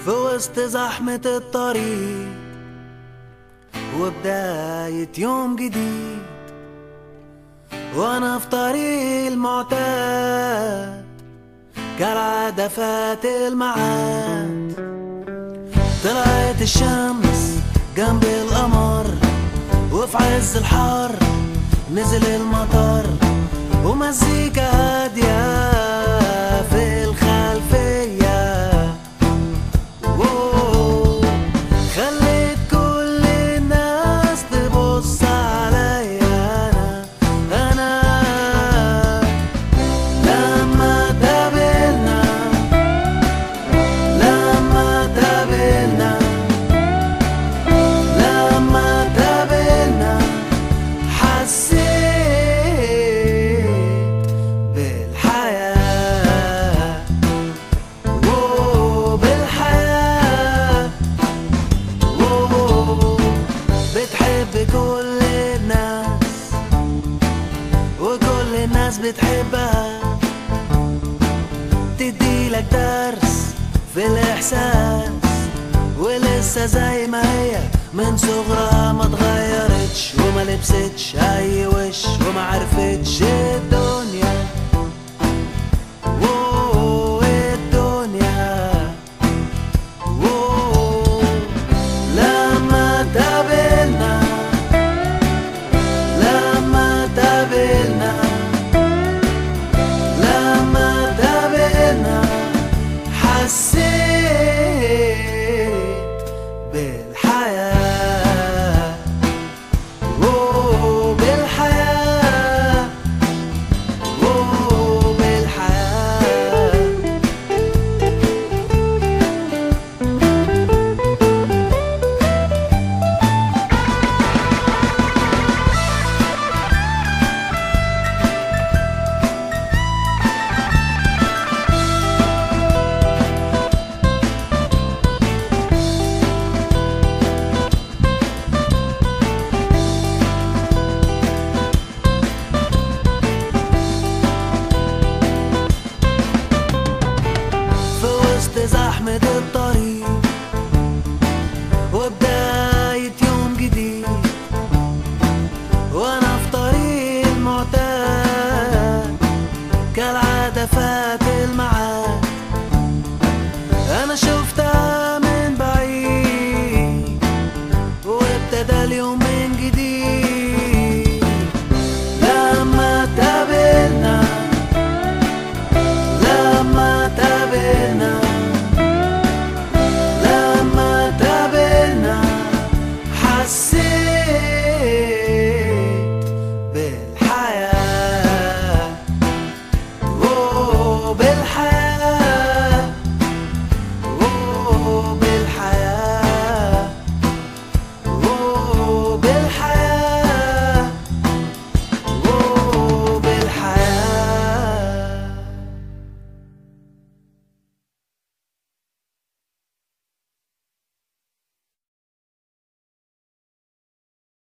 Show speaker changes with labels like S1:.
S1: في وسط زحمة الطريق وبداية يوم جديد وانا في طريق المعتاد كالعادة فات الميعاد طلعت الشمس جنب القمر وفي عز الحر نزل المطر ومزيكا هادية في الخلفية واو. خليت كل الناس تبص عليا أنا أنا لما تقابلنا لما تقابلنا لما تقابلنا حسيت بالحياة واو، بالحياة واو، بتحب كل الناس وكل الناس بتحبها تديلك درس في الإحساس ولسه زي ما هي من صغرها ما اتغيرتش وما لبستش أي وش وما عرفتش الدنيا واو، الدنيا واو. لما تقابلنا لما تقابلنا لما تقابلنا حسيت بالحياة واو، بالحياة واو، بالحياة في وسط زحمة الطريق